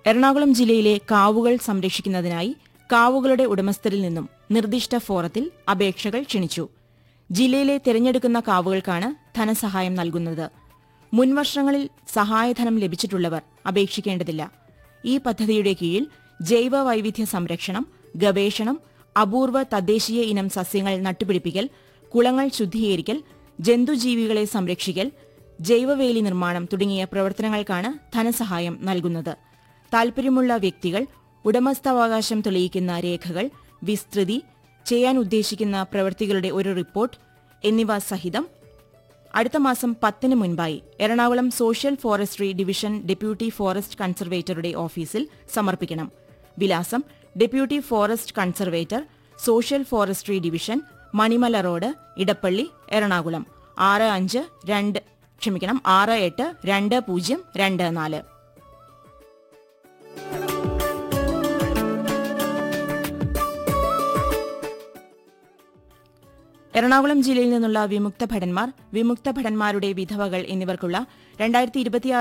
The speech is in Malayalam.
എറണാകുളം ജില്ലയിലെ കാവുകൾ സംരക്ഷിക്കുന്നതിനായി കാവുകളുടെ ഉടമസ്ഥരിൽ നിന്നും നിർദ്ദിഷ്ട ഫോറത്തിൽ അപേക്ഷകൾ ക്ഷണിച്ചു ജില്ലയിലെ തിരഞ്ഞെടുക്കുന്ന കാവുകൾക്കാണ് ധനസഹായം നൽകുന്നത് മുൻവർഷങ്ങളിൽ സഹായധനം ലഭിച്ചിട്ടുള്ളവർ അപേക്ഷിക്കേണ്ടതില്ല ഈ പദ്ധതിയുടെ കീഴിൽ ജൈവ വൈവിധ്യ സംരക്ഷണം ഗവേഷണം അപൂർവ തദ്ദേശീയ ഇനം സസ്യങ്ങൾ നട്ടുപിടിപ്പിക്കൽ കുളങ്ങൾ ശുദ്ധീകരിക്കൽ ജന്തുജീവികളെ സംരക്ഷിക്കൽ ജൈവവേലി നിർമ്മാണം തുടങ്ങിയ പ്രവർത്തനങ്ങൾക്കാണ് ധനസഹായം നൽകുന്നത് താൽപര്യമുള്ള വ്യക്തികൾ ഉടമസ്ഥാവകാശം തെളിയിക്കുന്ന രേഖകൾ വിസ്തൃതി ചെയ്യാൻ ഉദ്ദേശിക്കുന്ന പ്രവൃത്തികളുടെ ഒരു റിപ്പോർട്ട് എന്നിവ സഹിതം അടുത്ത മാസം പത്തിന് മുൻപായി Ernakulam social forestry division deputy forest കൺസർവേറ്ററുടെ ഓഫീസിൽ സമർപ്പിക്കണം വിലാസം deputy forest conservator social forestry division Manimala road Edappally Ernakulam ആറ് അഞ്ച് രണ്ട് ക്ഷമിക്കണം ആറ് എട്ട് രണ്ട് പൂജ്യം രണ്ട് നാല് എറണാകുളം ജില്ലയിൽ നിന്നുള്ള വിമുക്ത ഭടന്മാർ വിമുക്ത ഭടന്മാരുടെ വിധവകൾ എന്നിവർക്കുള്ള രണ്ടായിരത്തി